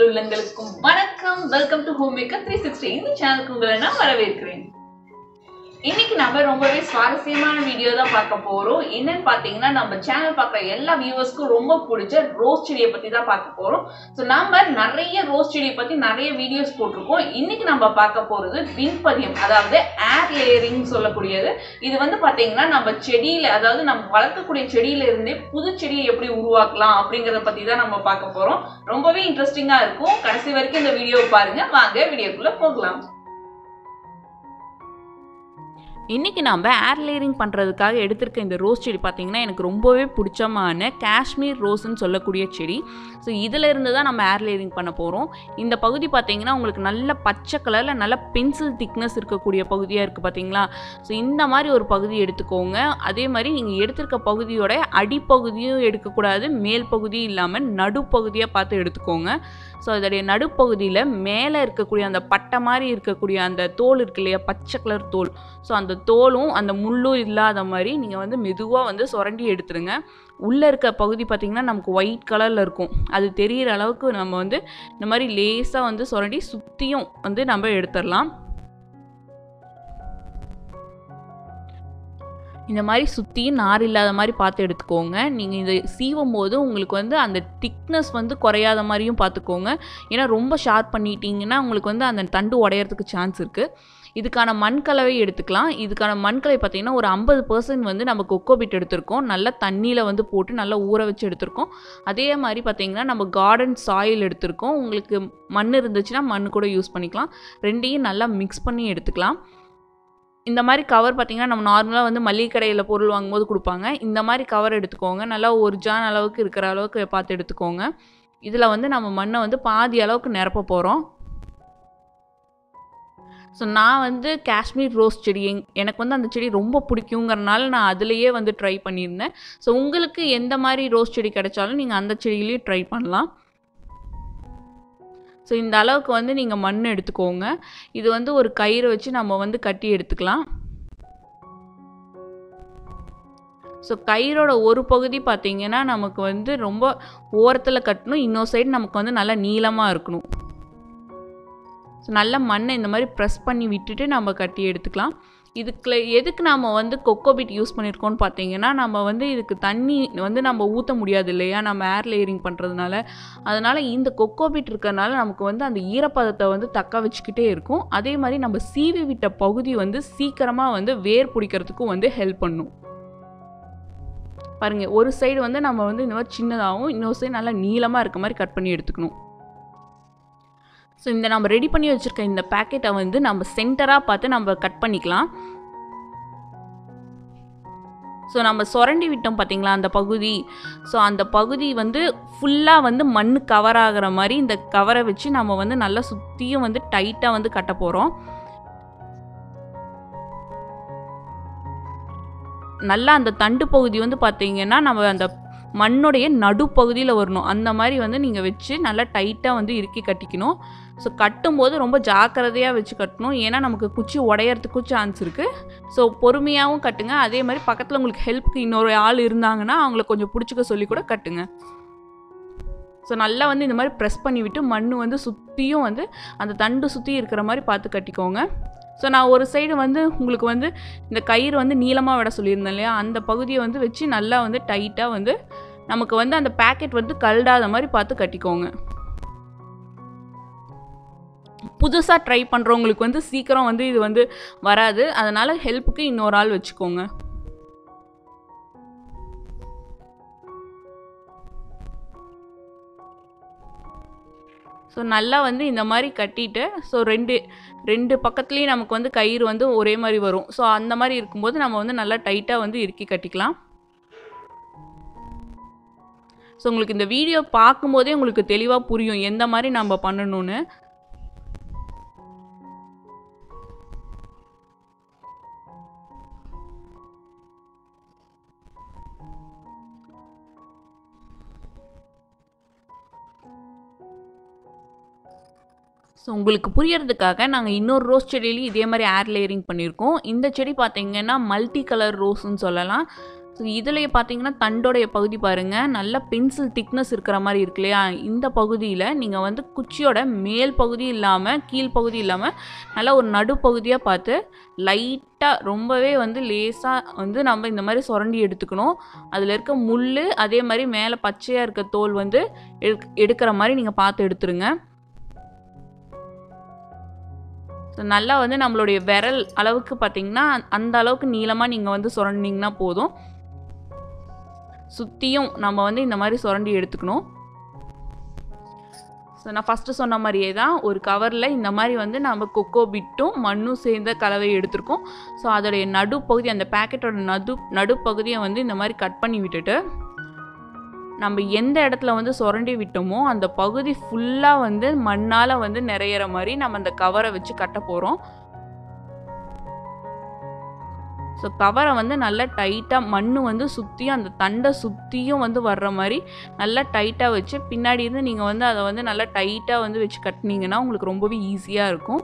உள்ளங்களுக்கும் வணக்கம் welcome to home maker three sixty இந்த சேனலுக்கு உங்களை நான் வரவேற்கிறேன் இன்னைக்கு நம்ம ரொம்பவே சுவாரஸ்யமான வீடியோ தான் பார்க்க போறோம் என்னன்னு பார்த்தீங்கன்னா நம்ம சேனல் பார்க்குற எல்லா வியூவர்ஸ்க்கும் ரொம்ப பிடிச்ச ரோஸ் செடியை பத்தி தான் பார்க்க போறோம் ஸோ நம்ம நிறைய ரோஸ் செடியை பத்தி நிறைய வீடியோஸ் போட்டிருக்கோம் இன்னைக்கு நம்ம பார்க்க போறது விண்பதியம் அதாவது ஏர் லேயரிங் சொல்லக்கூடியது இது வந்து பாத்தீங்கன்னா நம்ம செடியில அதாவது நம்ம வளர்க்கக்கூடிய செடியில இருந்தே புது செடியை எப்படி உருவாக்கலாம் அப்படிங்கறத பத்தி தான் நம்ம பார்க்க போறோம் ரொம்பவே இன்ட்ரெஸ்டிங்கா இருக்கும் கடைசி வரைக்கும் இந்த வீடியோ பாருங்க வாங்க வீடியோக்குள்ள போகலாம் இன்றைக்கி நம்ம ஏர் லேயரிங் பண்ணுறதுக்காக எடுத்திருக்க இந்த ரோஸ் செடி பார்த்திங்கன்னா எனக்கு ரொம்பவே பிடிச்சமான காஷ்மீர் ரோஸ்ன்னு சொல்லக்கூடிய செடி ஸோ இதில் இருந்து தான் நம்ம ஏர் லேயரிங் பண்ண போகிறோம் இந்த பகுதி பார்த்திங்கன்னா உங்களுக்கு நல்ல பச்சை கலரில் நல்ல பென்சில் திக்னஸ் இருக்கக்கூடிய பகுதியாக இருக்குது பார்த்தீங்களா ஸோ இந்த மாதிரி ஒரு பகுதி எடுத்துக்கோங்க அதே மாதிரி நீங்கள் எடுத்திருக்க பகுதியோட அடிப்பகுதியும் எடுக்கக்கூடாது மேல் பகுதியும் இல்லாமல் நடுப்பகுதியாக பார்த்து எடுத்துக்கோங்க ஸோ அதோடைய நடுப்பகுதியில் மேலே இருக்கக்கூடிய அந்த பட்டை மாதிரி இருக்கக்கூடிய அந்த தோல் இருக்கு இல்லையா பச்சை கலர் தோல் ஸோ அந்த தோலும் அந்த முள்ளும் இல்லாத மாதிரி நீங்கள் வந்து மெதுவாக வந்து சுரண்டி எடுத்துருங்க உள்ளே இருக்க பகுதி பார்த்திங்கன்னா நமக்கு ஒயிட் கலரில் இருக்கும் அது தெரிகிற அளவுக்கு நம்ம வந்து இந்த மாதிரி லேஸாக வந்து சுரண்டி சுற்றியும் வந்து நம்ம எடுத்துடலாம் இந்த மாதிரி சுற்றியும் நார் இல்லாத மாதிரி பார்த்து எடுத்துக்கோங்க நீங்கள் இதை சீவும் போது உங்களுக்கு வந்து அந்த திக்னஸ் வந்து குறையாத மாதிரியும் பார்த்துக்கோங்க ஏன்னா ரொம்ப ஷார்ப் பண்ணிட்டீங்கன்னா உங்களுக்கு வந்து அந்த தண்டு உடையறதுக்கு சான்ஸ் இருக்குது இதுக்கான மண்கலவை எடுத்துக்கலாம் இதுக்கான மண்கலவை பார்த்திங்கன்னா ஒரு ஐம்பது பர்சன்ட் வந்து நம்ம கொக்கோபிட் எடுத்திருக்கோம் நல்லா தண்ணியில் வந்து போட்டு நல்லா ஊற வச்சு எடுத்திருக்கோம் அதே மாதிரி பார்த்திங்கன்னா நம்ம கார்டன் சாயில் எடுத்திருக்கோம் உங்களுக்கு மண் இருந்துச்சுன்னா மண் கூட யூஸ் பண்ணிக்கலாம் ரெண்டையும் நல்லா மிக்ஸ் பண்ணி எடுத்துக்கலாம் இந்த மாதிரி கவர் பார்த்திங்கன்னா நம்ம நார்மலாக வந்து மளிகை கடையில் பொருள் வாங்கும்போது கொடுப்பாங்க இந்த மாதிரி கவர் எடுத்துக்கோங்க நல்லா ஒரு ஜான் அளவுக்கு இருக்கிற அளவுக்கு பார்த்து எடுத்துக்கோங்க இதில் வந்து நம்ம மண்ணை வந்து பாதி அளவுக்கு நிரப்ப போகிறோம் ஸோ நான் வந்து காஷ்மீர் ரோஸ் செடி எங் எனக்கு வந்து அந்த செடி ரொம்ப பிடிக்குங்கிறனால நான் அதுலேயே வந்து ட்ரை பண்ணியிருந்தேன் ஸோ உங்களுக்கு எந்த மாதிரி ரோஸ் செடி கிடைச்சாலும் நீங்கள் அந்த செடியிலையும் ட்ரை பண்ணலாம் ஸோ இந்த அளவுக்கு வந்து நீங்கள் மண் எடுத்துக்கோங்க இது வந்து ஒரு கயிறு வச்சு நம்ம வந்து கட்டி எடுத்துக்கலாம் ஸோ கயிறோட ஒரு பகுதி பார்த்திங்கன்னா நமக்கு வந்து ரொம்ப ஓரத்தில் கட்டணும் இன்னொரு சைடு நமக்கு வந்து நல்லா நீளமாக இருக்கணும் ஸோ நல்ல மண்ணை இந்த மாதிரி ப்ரெஸ் பண்ணி விட்டுட்டு நம்ம கட்டி எடுத்துக்கலாம் இதுக்குள்ள எதுக்கு நாம் வந்து கொக்கோபிட் யூஸ் பண்ணியிருக்கோம்னு பார்த்தீங்கன்னா நம்ம வந்து இதுக்கு தண்ணி வந்து நம்ம ஊற்ற முடியாது இல்லையா நம்ம ஏர் லேயரிங் பண்ணுறதுனால அதனால் இந்த கொக்கோபிட் இருக்கிறனால நமக்கு வந்து அந்த ஈரப்பதத்தை வந்து தக்க வச்சுக்கிட்டே இருக்கும் அதே மாதிரி நம்ம சீவி விட்ட பகுதி வந்து சீக்கிரமாக வந்து வேர் பிடிக்கிறதுக்கும் வந்து ஹெல்ப் பண்ணும் பாருங்கள் ஒரு சைடு வந்து நம்ம வந்து இந்த மாதிரி சின்னதாகவும் இன்னொரு சைடு நல்லா நீளமாக இருக்க மாதிரி கட் பண்ணி எடுத்துக்கணும் ஸோ இந்த நம்ம ரெடி பண்ணி வச்சுருக்க இந்த பேக்கெட்டை வந்து நம்ம சென்டராக பார்த்து நம்ம கட் பண்ணிக்கலாம் ஸோ நம்ம சுரண்டி விட்டோம் பார்த்தீங்களா அந்த பகுதி ஸோ அந்த பகுதி வந்து ஃபுல்லாக வந்து மண் கவர் ஆகிற மாதிரி இந்த கவரை வச்சு நம்ம வந்து நல்லா சுற்றியும் வந்து டைட்டாக வந்து கட்ட போகிறோம் நல்லா அந்த தண்டு பகுதி வந்து பார்த்தீங்கன்னா நம்ம அந்த மண்ணுடைய நடுப்பகுதியில் வரணும் அந்த மாதிரி வந்து நீங்கள் வச்சு நல்லா டைட்டாக வந்து இறுக்கி கட்டிக்கணும் ஸோ கட்டும்போது ரொம்ப ஜாக்கிரதையாக வச்சு கட்டணும் ஏன்னா நமக்கு குச்சி உடையறதுக்கும் சான்ஸ் இருக்குது ஸோ பொறுமையாகவும் கட்டுங்க அதே மாதிரி பக்கத்தில் உங்களுக்கு ஹெல்ப்புக்கு இன்னொரு ஆள் இருந்தாங்கன்னா அவங்கள கொஞ்சம் பிடிச்சிக்க சொல்லி கூட கட்டுங்க ஸோ நல்லா வந்து இந்த மாதிரி ப்ரெஸ் பண்ணி விட்டு மண் வந்து சுற்றியும் வந்து அந்த தண்டு சுற்றி இருக்கிற மாதிரி பார்த்து கட்டிக்கோங்க ஸோ நான் ஒரு சைடு வந்து உங்களுக்கு வந்து இந்த கயிறு வந்து நீளமாக விட சொல்லியிருந்தேன் இல்லையா அந்த பகுதியை வந்து வச்சு நல்லா வந்து டைட்டாக வந்து நமக்கு வந்து அந்த பேக்கெட் வந்து கல்டாத மாதிரி பார்த்து கட்டிக்கோங்க புதுசாக ட்ரை பண்ணுறவங்களுக்கு வந்து சீக்கிரம் வந்து இது வந்து வராது அதனால் ஹெல்ப்புக்கு இன்னொரு ஆள் வச்சுக்கோங்க ஸோ நல்லா வந்து இந்த மாதிரி கட்டிட்டு ஸோ ரெண்டு ரெண்டு பக்கத்துலேயும் நமக்கு வந்து கயிறு வந்து ஒரே மாதிரி வரும் ஸோ அந்த மாதிரி இருக்கும்போது நம்ம வந்து நல்லா டைட்டாக வந்து இறுக்கி கட்டிக்கலாம் ஸோ உங்களுக்கு இந்த வீடியோ பார்க்கும்போதே உங்களுக்கு தெளிவாக புரியும் எந்த மாதிரி நம்ம பண்ணணும்னு ஸோ உங்களுக்கு புரியறதுக்காக நாங்கள் இன்னொரு ரோஸ் செடியிலையும் இதே மாதிரி ஏர் லேயரிங் பண்ணியிருக்கோம் இந்த செடி பார்த்தீங்கன்னா மல்டி கலர் ரோஸ்ன்னு சொல்லலாம் ஸோ இதுலேயே பார்த்தீங்கன்னா தண்டோடைய பகுதி பாருங்கள் நல்ல பென்சில் திக்னஸ் இருக்கிற மாதிரி இருக்கு இல்லையா இந்த பகுதியில் நீங்கள் வந்து குச்சியோட மேல் பகுதி இல்லாமல் கீழ் பகுதி இல்லாமல் நல்லா ஒரு நடுப்பகுதியாக பார்த்து லைட்டாக ரொம்பவே வந்து லேசாக வந்து நம்ம இந்த மாதிரி சுரண்டி எடுத்துக்கணும் அதில் இருக்க முள் அதே மாதிரி மேலே பச்சையாக இருக்க தோல் வந்து எடுக்- எடுக்கிற மாதிரி நீங்கள் பார்த்து எடுத்துருங்க ஸோ நல்லா வந்து நம்மளுடைய விரல் அளவுக்கு பார்த்தீங்கன்னா அந்த அளவுக்கு நீளமாக நீங்கள் வந்து சுரண்டிங்கன்னா போதும் சுற்றியும் நம்ம வந்து இந்த மாதிரி சுரண்டி எடுத்துக்கணும் ஸோ நான் ஃபஸ்ட்டு சொன்ன மாதிரியே தான் ஒரு கவரில் இந்த மாதிரி வந்து நம்ம கொக்கோ பிட்டும் மண்ணும் சேர்ந்த கலவையை எடுத்திருக்கோம் ஸோ அதோடைய நடுப்பகுதி அந்த பேக்கெட்டோட நடு நடுப்பகுதியை வந்து இந்த மாதிரி கட் பண்ணி விட்டுட்டு நம்ம எந்த இடத்துல வந்து சுரண்டி விட்டோமோ அந்த பகுதி ஃபுல்லாக வந்து மண்ணால் வந்து நிறையிற மாதிரி நம்ம அந்த கவரை வச்சு கட்ட போகிறோம் ஸோ கவரை வந்து நல்லா டைட்டாக மண் வந்து சுற்றியும் அந்த தண்டை சுற்றியும் வந்து வர்ற மாதிரி நல்லா டைட்டாக வச்சு பின்னாடி இருந்து நீங்கள் வந்து அதை வந்து நல்லா டைட்டாக வந்து வச்சு கட்டினீங்கன்னா உங்களுக்கு ரொம்பவே ஈஸியாக இருக்கும்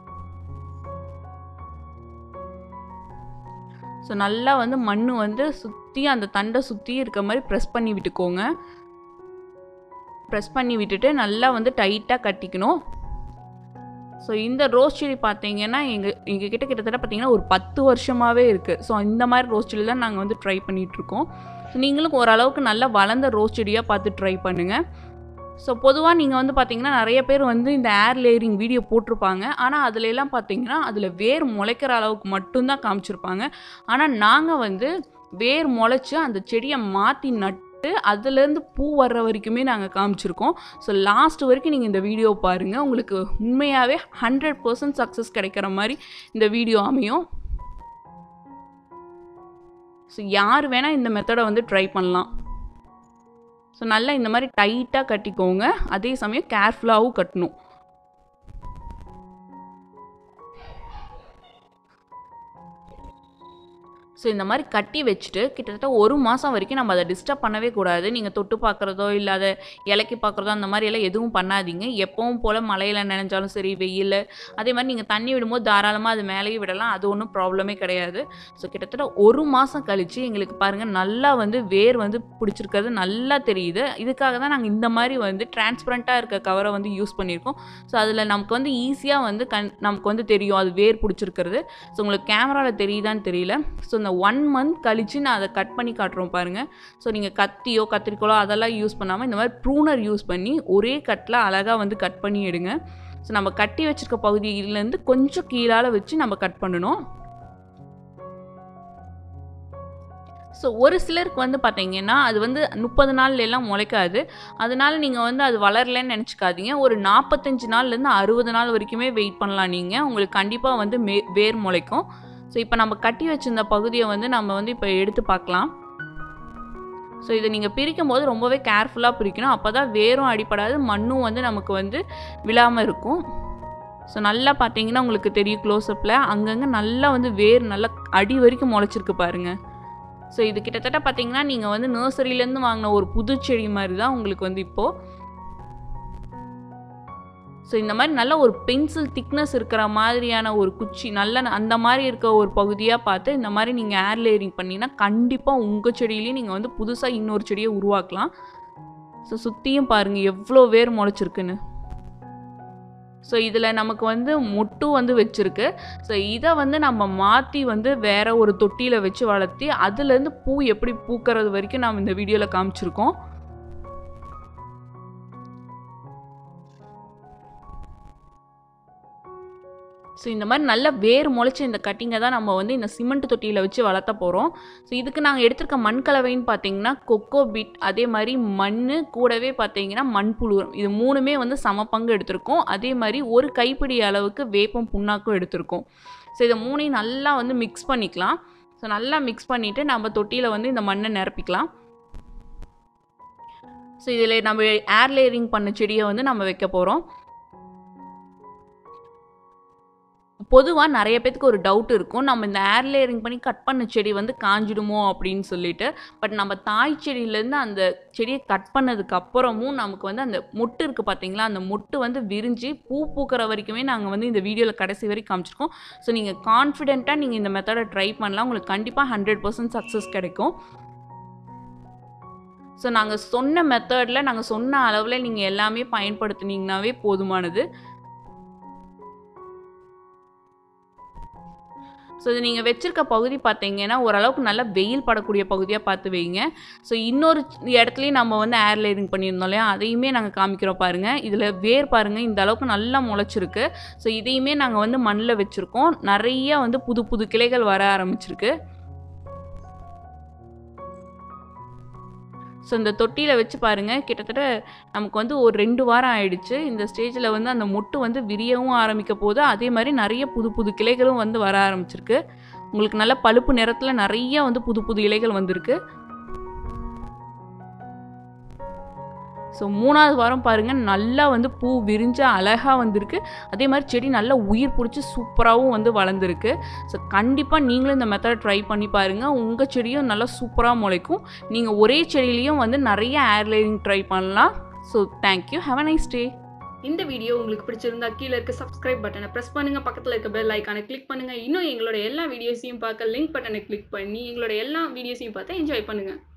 ஸோ நல்லா வந்து மண் வந்து சுற்றி அந்த தண்டை சுற்றி இருக்க மாதிரி ப்ரெஸ் பண்ணி விட்டுக்கோங்க ப்ரெஸ் பண்ணி விட்டுட்டு நல்லா வந்து டைட்டாக கட்டிக்கணும் ஸோ இந்த ரோஸ் செடி பார்த்தீங்கன்னா எங்கள் எங்கள் கிட்ட கிட்டத்தட்ட பார்த்தீங்கன்னா ஒரு பத்து வருஷமாகவே இருக்குது ஸோ இந்த மாதிரி ரோஸ் செடி தான் நாங்கள் வந்து ட்ரை பண்ணிகிட்ருக்கோம் ஸோ நீங்களும் ஓரளவுக்கு நல்லா வளர்ந்த ரோஸ் செடியாக பார்த்து ட்ரை பண்ணுங்கள் ஸோ பொதுவாக நீங்கள் வந்து பார்த்தீங்கன்னா நிறைய பேர் வந்து இந்த ஏர் லேயரிங் வீடியோ போட்டிருப்பாங்க ஆனால் அதுல எல்லாம் பார்த்தீங்கன்னா அதில் வேர் முளைக்கிற அளவுக்கு மட்டும்தான் காமிச்சிருப்பாங்க ஆனால் நாங்கள் வந்து வேர் முளைச்சி அந்த செடியை மாற்றி நட்டு அதுலேருந்து பூ வர்ற வரைக்குமே நாங்கள் காமிச்சிருக்கோம் ஸோ லாஸ்ட் வரைக்கும் நீங்கள் இந்த வீடியோ பாருங்கள் உங்களுக்கு உண்மையாகவே ஹண்ட்ரட் பர்சன்ட் சக்ஸஸ் கிடைக்கிற மாதிரி இந்த வீடியோ அமையும் ஸோ யார் வேணால் இந்த மெத்தடை வந்து ட்ரை பண்ணலாம் ஸோ நல்லா இந்த மாதிரி டைட்டாக கட்டிக்கோங்க அதே சமயம் கேர்ஃபுல்லாகவும் கட்டணும் ஸோ இந்த மாதிரி கட்டி வச்சுட்டு கிட்டத்தட்ட ஒரு மாதம் வரைக்கும் நம்ம அதை டிஸ்டர்ப் பண்ணவே கூடாது நீங்கள் தொட்டு பார்க்குறதோ இல்லை அதை இலக்கி பார்க்குறதோ அந்த மாதிரி எல்லாம் எதுவும் பண்ணாதீங்க எப்பவும் போல் மழையில் நினைஞ்சாலும் சரி வெயில் அதே மாதிரி நீங்கள் தண்ணி விடும்போது தாராளமாக அது மேலேயே விடலாம் அது ஒன்றும் ப்ராப்ளமே கிடையாது ஸோ கிட்டத்தட்ட ஒரு மாதம் கழித்து எங்களுக்கு பாருங்கள் நல்லா வந்து வேர் வந்து பிடிச்சிருக்கிறது நல்லா தெரியுது இதுக்காக தான் நாங்கள் இந்த மாதிரி வந்து டிரான்ஸ்பரண்ட்டாக இருக்க கவரை வந்து யூஸ் பண்ணியிருக்கோம் ஸோ அதில் நமக்கு வந்து ஈஸியாக வந்து கண் நமக்கு வந்து தெரியும் அது வேர் பிடிச்சிருக்கிறது ஸோ உங்களுக்கு கேமராவில் தெரியுதான்னு தெரியல ஸோ இந்த ஒன் மந்த் கழித்து நான் அதை கட் பண்ணி காட்டுறோம் பாருங்கள் ஸோ நீங்கள் கத்தியோ கத்திரிக்கோலோ அதெல்லாம் யூஸ் பண்ணாமல் இந்த மாதிரி ப்ரூனர் யூஸ் பண்ணி ஒரே கட்டில் அழகாக வந்து கட் பண்ணி எடுங்க ஸோ நம்ம கட்டி வச்சிருக்க பகுதியிலேருந்து கொஞ்சம் கீழால் வச்சு நம்ம கட் பண்ணணும் ஸோ ஒரு சிலருக்கு வந்து பார்த்தீங்கன்னா அது வந்து முப்பது நாள்ல எல்லாம் முளைக்காது அதனால நீங்கள் வந்து அது வளரலன்னு நினச்சிக்காதீங்க ஒரு நாற்பத்தஞ்சு நாள்லேருந்து அறுபது நாள் வரைக்குமே வெயிட் பண்ணலாம் நீங்கள் உங்களுக்கு கண்டிப்பாக வந்து மே வேர் முளைக்கும் ஸோ இப்போ நம்ம கட்டி வச்சிருந்த பகுதியை வந்து நம்ம வந்து இப்போ எடுத்து பார்க்கலாம் ஸோ இதை நீங்கள் பிரிக்கும் போது ரொம்பவே கேர்ஃபுல்லாக பிரிக்கணும் அப்போ தான் வேரும் அடிப்படாது மண்ணும் வந்து நமக்கு வந்து விழாமல் இருக்கும் ஸோ நல்லா பார்த்தீங்கன்னா உங்களுக்கு தெரியும் க்ளோஸ்அப்பில் அங்கங்கே நல்லா வந்து வேர் நல்லா அடி வரைக்கும் முளைச்சிருக்கு பாருங்கள் ஸோ இது கிட்டத்தட்ட பார்த்தீங்கன்னா நீங்கள் வந்து நர்சரியிலேருந்து வாங்கின ஒரு புது செடி மாதிரி தான் உங்களுக்கு வந்து இப்போது ஸோ இந்த மாதிரி நல்ல ஒரு பென்சில் திக்னஸ் இருக்கிற மாதிரியான ஒரு குச்சி நல்ல அந்த மாதிரி இருக்க ஒரு பகுதியாக பார்த்து இந்த மாதிரி நீங்கள் ஏர் லேயரிங் பண்ணிங்கன்னா கண்டிப்பாக உங்கள் செடியிலையும் நீங்கள் வந்து புதுசாக இன்னொரு செடியை உருவாக்கலாம் ஸோ சுற்றியும் பாருங்கள் எவ்வளோ வேர் முளைச்சிருக்குன்னு ஸோ இதில் நமக்கு வந்து மொட்டு வந்து வச்சுருக்கு ஸோ இதை வந்து நம்ம மாற்றி வந்து வேற ஒரு தொட்டியில் வச்சு வளர்த்தி அதுலேருந்து பூ எப்படி பூக்கிறது வரைக்கும் நம்ம இந்த வீடியோவில் காமிச்சிருக்கோம் ஸோ இந்த மாதிரி நல்ல வேர் முளைச்ச இந்த கட்டிங்கை தான் நம்ம வந்து இந்த சிமெண்ட் தொட்டியில் வச்சு வளர்த்த போகிறோம் ஸோ இதுக்கு நாங்கள் எடுத்திருக்க மண் கலவைன்னு பார்த்தீங்கன்னா கொக்கோ பிட் அதே மாதிரி மண் கூடவே பார்த்தீங்கன்னா மண்புழு இது மூணுமே வந்து சம பங்கு எடுத்திருக்கோம் அதே மாதிரி ஒரு கைப்பிடி அளவுக்கு வேப்பம் புண்ணாக்கும் எடுத்திருக்கோம் ஸோ இதை மூணையும் நல்லா வந்து மிக்ஸ் பண்ணிக்கலாம் ஸோ நல்லா மிக்ஸ் பண்ணிவிட்டு நம்ம தொட்டியில் வந்து இந்த மண்ணை நிரப்பிக்கலாம் ஸோ இதில் நம்ம ஏர் லேயரிங் பண்ண செடியை வந்து நம்ம வைக்க போகிறோம் பொதுவாக நிறைய பேத்துக்கு ஒரு டவுட் இருக்கும் நம்ம இந்த ஏர் லேயரிங் பண்ணி கட் பண்ண செடி வந்து காஞ்சிடுமோ அப்படின்னு சொல்லிட்டு பட் நம்ம தாய் செடியிலேருந்து அந்த செடியை கட் பண்ணதுக்கு அப்புறமும் நமக்கு வந்து அந்த மொட்டு இருக்குது பார்த்தீங்களா அந்த மொட்டு வந்து விரிஞ்சு பூ பூக்கிற வரைக்குமே நாங்கள் வந்து இந்த வீடியோவில் கடைசி வரைக்கும் காமிச்சிருக்கோம் ஸோ நீங்கள் கான்ஃபிடென்ட்டாக நீங்கள் இந்த மெத்தடை ட்ரை பண்ணலாம் உங்களுக்கு கண்டிப்பாக ஹண்ட்ரட் பர்சன்ட் சக்ஸஸ் கிடைக்கும் ஸோ நாங்கள் சொன்ன மெத்தடில் நாங்கள் சொன்ன அளவில் நீங்கள் எல்லாமே பயன்படுத்துனீங்கனாவே போதுமானது ஸோ இது நீங்கள் வச்சுருக்க பகுதி பார்த்தீங்கன்னா ஓரளவுக்கு நல்லா வெயில் படக்கூடிய பகுதியாக பார்த்து வைங்க ஸோ இன்னொரு இடத்துலையும் நம்ம வந்து ஏர் லேயரிங் பண்ணியிருந்தோம் இல்லையா அதையுமே நாங்கள் காமிக்கிறோம் பாருங்கள் இதில் வேர் பாருங்கள் இந்த அளவுக்கு நல்லா முளைச்சிருக்கு ஸோ இதையுமே நாங்கள் வந்து மண்ணில் வச்சுருக்கோம் நிறைய வந்து புது புது கிளைகள் வர ஆரம்பிச்சிருக்கு ஸோ இந்த தொட்டியில் வச்சு பாருங்கள் கிட்டத்தட்ட நமக்கு வந்து ஒரு ரெண்டு வாரம் ஆயிடுச்சு இந்த ஸ்டேஜில் வந்து அந்த மொட்டு வந்து விரியவும் ஆரம்பிக்க போது அதே மாதிரி நிறைய புது புது கிளைகளும் வந்து வர ஆரம்பிச்சிருக்கு உங்களுக்கு நல்ல பழுப்பு நிறத்தில் நிறைய வந்து புது புது இலைகள் வந்திருக்கு ஸோ மூணாவது வாரம் பாருங்கள் நல்லா வந்து பூ விரிஞ்சு அழகாக வந்திருக்கு அதே மாதிரி செடி நல்லா உயிர் பிடிச்சி சூப்பராகவும் வந்து வளர்ந்துருக்கு ஸோ கண்டிப்பாக நீங்களும் இந்த மெத்தட் ட்ரை பண்ணி பாருங்கள் உங்கள் செடியும் நல்லா சூப்பராக முளைக்கும் நீங்கள் ஒரே செடியிலையும் வந்து நிறைய ஏர் லேயரிங் ட்ரை பண்ணலாம் so thank you have a nice day இந்த வீடியோ உங்களுக்கு பிடிச்சிருந்தா கீழே இருக்க சப்ஸ்கிரைப் பட்டனை ப்ரெஸ் பண்ணுங்க பக்கத்தில் இருக்க பெல் ஐக்கானை கிளிக் பண்ணுங்க இன்னும் எங்களோட எல்லா வீடியோஸையும் பார்க்க லிங்க் பட்டனை கிளிக் பண்ணி எங்களோட எல்லா வீடியோஸையும் பார்த்து என்ஜாய் பண்ணுங்க